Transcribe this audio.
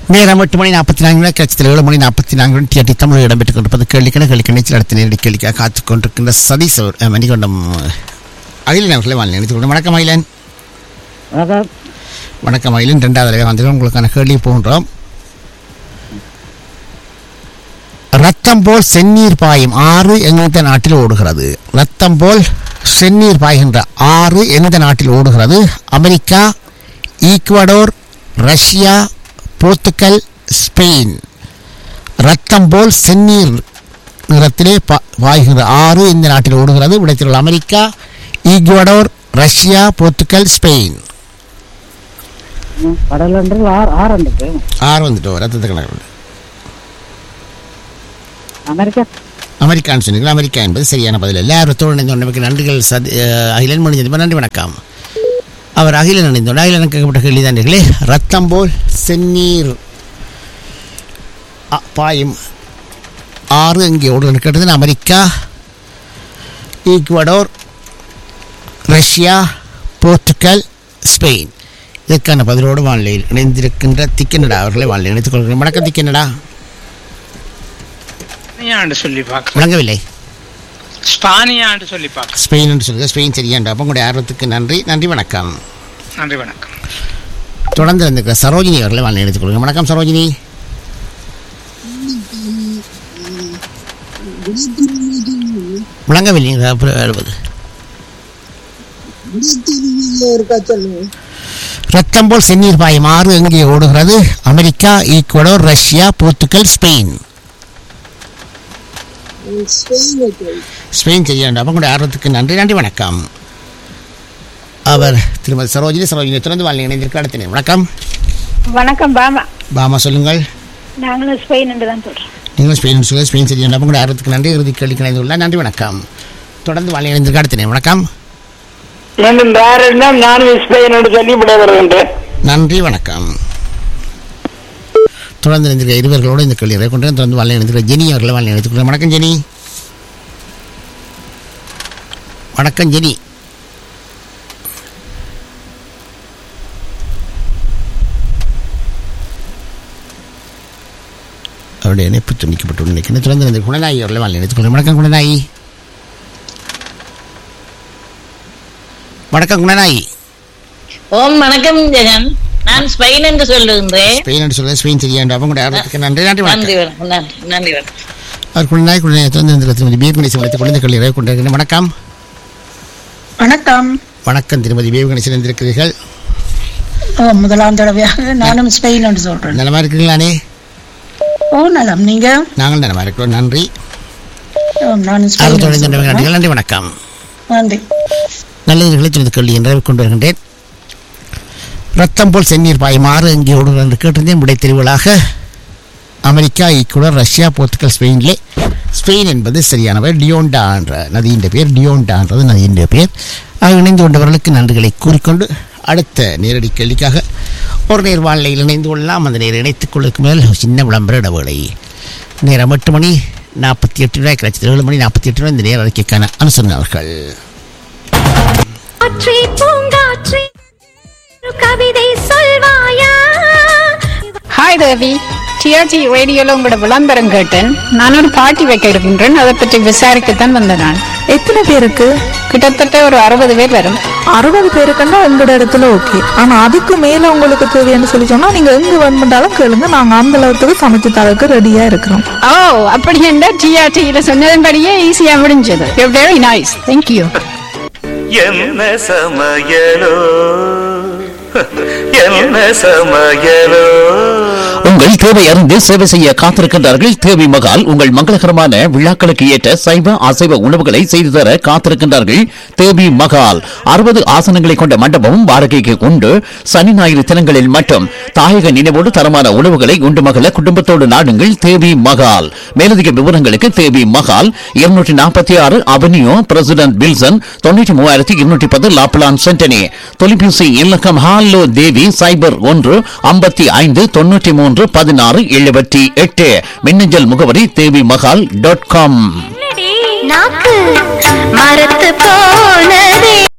நேரம் எட்டு மணி நாற்பத்தி நான்கு மணி கட்சியில் ஏழு மணி நாற்பத்தி நான்கு மணி டிஆர்டி தமிழ் இடம்பெற்றுக் கொண்டிருப்பது கேள்விக்கண கேள்வி கணிச்சில் அடுத்த நேரடி கேள்விக்காக காத்துக் கொண்டிருக்கின்ற சதீஷ் அவர் அஹ், மணிகண்டம் அகிலன் அவர்களை வாழ்ந்து நினைத்துக் கொண்டு வணக்கம் அகிலன் வணக்கம் வணக்கம் அகிலன் ரெண்டாவது தடவை வந்து உங்களுக்கான கேள்வி போன்றோம் ரத்தம் போல் செந்நீர் பாயும் ஆறு எந்த நாட்டில் ஓடுகிறது ரத்தம் போல் செந்நீர் பாய்கின்ற ஆறு எந்த நாட்டில் ஓடுகிறது America Ecuador Russia Portugal Spain ரத்தம் போல் செந்நீர் நிறத்திலே பா பாய்கின்ற ஆறு இந்த நாட்டில் ஓடுகிறது விடைத்திருள் America Ecuador Russia Portugal Spain கடல் என்று ஆறு ஆறு இருக்கு ஆறு வந்துட்டோம் ரத்தத்தை கணக்கு அமெரிக்கா அமெரிக்கான்னு சொன்னீர்கள் அமெரிக்கா என்பது சரியான பதில் இல்லை ஆர்வத்தோடு இணைந்து நமக்கு நன்றிகள் சதி அஹ், அகிலன் மொழி நன்றி வணக்கம் அவர் அகிலன் இணைந்தோடு அகிலன் கேட்கப்பட்ட கேள்வி தானே ரத்தம் போல் செந்நீர் அ, பாயும் ஆறு எங்கே ஓடுன்னு கேட்டது America Ecuador Russia Portugal Spain இதற்கான பதிலோடு வானிலையில் இணைந்திருக்கின்ற திக்கனடா அவர்களை வானிலை இணைத்துக் கொள்கிறேன் வணக்கம் திக்கனடா ஸ்பானியான்னு சொல்லி பார்க்க விளங்கவில்லை ஸ்பானியான்னு சொல்லி பார்க்க ஸ்பெயின் என்று சொல்லுங்க ஸ்பெயின் சரியாண்டா அப்போ உங்களுடைய ஆர்வத்துக்கு நன்றி நன்றி வணக்கம் நன்றி வணக்கம் தொடர்ந்து இருந்திருக்கிற சரோஜினி அவர்களை வாழ்ந்து எடுத்துக் கொள்ளுங்க வணக்கம் சரோஜினி விளங்கவில்லை அப்புறம் வருவது ரத்தம் போல் செந்நீர் பாயும் ஆறு எங்கே ஓடுகிறது America Ecuador Russia Portugal Spain Spain சரியாண்டா அப்போ உங்களுடைய ஆர்வத்துக்கு நன்றி நன்றி வணக்கம் அவர் திருமதி சரோஜினி சரோஜினி தொடர்ந்து வாழ்ந்து இணைந்திருக்க அடுத்த வணக்கம் வணக்கம் பாமா பாமா சொல்லுங்கள் நாங்களும் ஸ்பெயின் என்று தான் சொல்றோம் நீங்களும் ஸ்பெயின் சொல்லுங்கள் ஸ்பெயின் சரியாண்டா அப்போ உங்களுடைய ஆர்வத்துக்கு நன்றி இறுதி கேள்வி இணைந்துள்ள நன்றி வணக்கம் தொடர்ந்து வாழ்ந்து இணைந்திருக்க அடுத்த வணக்கம் மீண்டும் வேறெல்லாம் நானும் ஸ்பெயின் என்று சொல்லி விடைபெறுகின்றேன் நன்றி வணக்கம் தொடர்ந்து இணைந்திருக்க இருவர்களோடு இந்த கேள்வியை கொண்டு தொடர்ந்து வாழ்ந்து இணைந்திருக்க ஜெனி அவர்களை வாழ்ந்து இணைத்துக் வணக்கம் ஜெனி வணக்கம் ஜெனி அவருடைய இணைப்பு துண்டிக்கப்பட்டு நினைக்கிறேன் தொடர்ந்து இந்த குணநாயகி அவர்களை வாழ்ந்து இணைத்துக் வணக்கம் குணநாயகி வணக்கம் குணநாயகி ஓம் வணக்கம் ஜெகன் நான் ஸ்பெயின் என்று சொல்லுகின்றேன் ஸ்பெயின் என்று சொல்லுங்கள் ஸ்பெயின் சரியாண்டு அவங்களுடைய ஆர்வத்துக்கு நன்றி நன்றி நன்றி வணக்கம் வணக்கம் நன்றி நன்றி வணக்கம் அவர் குழந்தை குழந்தை திறந்திருந்த திருமதி பேபி கணேசன் வைத்து குழந்தை கல்வி கொண்டிருக்கிறேன் வணக்கம் வணக்கம் வணக்கம் திருமதி பேபி கணேசன் இருந்திருக்கிறீர்கள் ஓ முதலாம் தடவையாக நானும் ஸ்பெயின் என்று சொல்றேன் நலமா இருக்கிறீங்களானே ஓ நலம் நீங்க நாங்கள் நலமா இருக்கிறோம் நன்றி ஓ, நானும் ஸ்பெயின் அவர் என்று தொடர்ந்து சொல்றேன். நன்றிகள் நன்றி வணக்கம் நன்றி நல்லதுகளை துணிந்து கல்வி என்று கொண்டு வருகின்றேன் ரத்தம் போல் செந்நீர் பாயும் ஆறு எங்கே ஓடுகிறது என்று கேட்டிருந்தேன் விடை தெரிவுகளாக அமெரிக்கா ஈக்குவலர் ரஷ்யா போர்த்துகல் ஸ்பெயினிலே ஸ்பெயின் என்பது சரியானவர் டியோண்டா என்ற நதியின் பேர் டியோண்டா என்றது நதியின் பேர் ஆக இணைந்து கொண்டவர்களுக்கு நன்றிகளை கூறிக்கொண்டு அடுத்த நேரடி கேள்விக்காக ஒரு நேர் வாழ்நிலையில் இணைந்து கொள்ளலாம் அந்த நேரம் இணைத்துக் கொள்வதற்கு மேல் ஒரு சின்ன விளம்பர இடைவேளை நேரம் எட்டு மணி நாற்பத்தி எட்டு ரூபாய் கிடைச்சது ஏழு மணி நாற்பத்தி எட்டு ரூபாய் இந்த நேர அறிக்கைக்கான அனுசரணர்கள் காற்றே பூங்காற்றே ஒரு கவிதை சொல்வாயா ஹாய் தேவி டிஆர்டி ரேடியோல உங்களோட விளம்பரம் கேட்டேன் நான் ஒரு பார்ட்டி வைக்க இருக்கின்றேன் அதை பற்றி விசாரிக்கத்தான் வந்தேன் நான் எத்தனை பேருக்கு கிட்டத்தட்ட ஒரு அறுபது பேர் வரும் அறுபது பேருக்குன்னா எங்களோட இடத்துல ஓகே ஆனா அதுக்கு மேல உங்களுக்கு தேவைன்னு சொல்லி சொன்னா நீங்க எங்க வேணுமென்றாலும் கேளுங்க நாங்க அந்த அளவுக்கு சமைச்சு தரக்கு ரெடியா இருக்கிறோம் ஓ அப்படி என்ன டிஆர்டியில சொன்னதன்படியே ஈஸியா முடிஞ்சது வெரி நைஸ் தேங்க்யூ என்ன சமையலோ என்ன சமையலோ உங்கள் தேவை அறிந்து சேவை செய்ய காத்திருக்கின்றார்கள் தேவி மகால் உங்கள் மங்களகரமான விழாக்களுக்கு ஏற்ற சைவ அசைவ உணவுகளை செய்து தர காத்திருக்கின்றார்கள் தேவி மகால் அறுபது ஆசனங்களை கொண்ட மண்டபமும் வாடகைக்கு உண்டு சனி ஞாயிறு தினங்களில் மட்டும் தாயக நினைவோடு தரமான உணவுகளை உண்டு மகள குடும்பத்தோடு நாடுங்கள் தேவி மகால் மேலதிக விவரங்களுக்கு தேவி மகால் இருநூற்றி நாற்பத்தி ஆறு அவென்யூ பிரசிடென்ட் வில்சன் தொண்ணூற்றி மூவாயிரத்தி இருநூற்றி பத்து லாப்லான் சென்டனி தொலைபேசி இலக்கம் ஹாலோ தேவி சைபர் ஒன்று ஐம்பத்தி ஐந்து தொண்ணூற்றி மூன்று பதினாறு எழுபத்தி எட்டு மின்னஞ்சல் முகவரி தேவி மகால் டாட் காம் நாக்கு மரத்து போனதே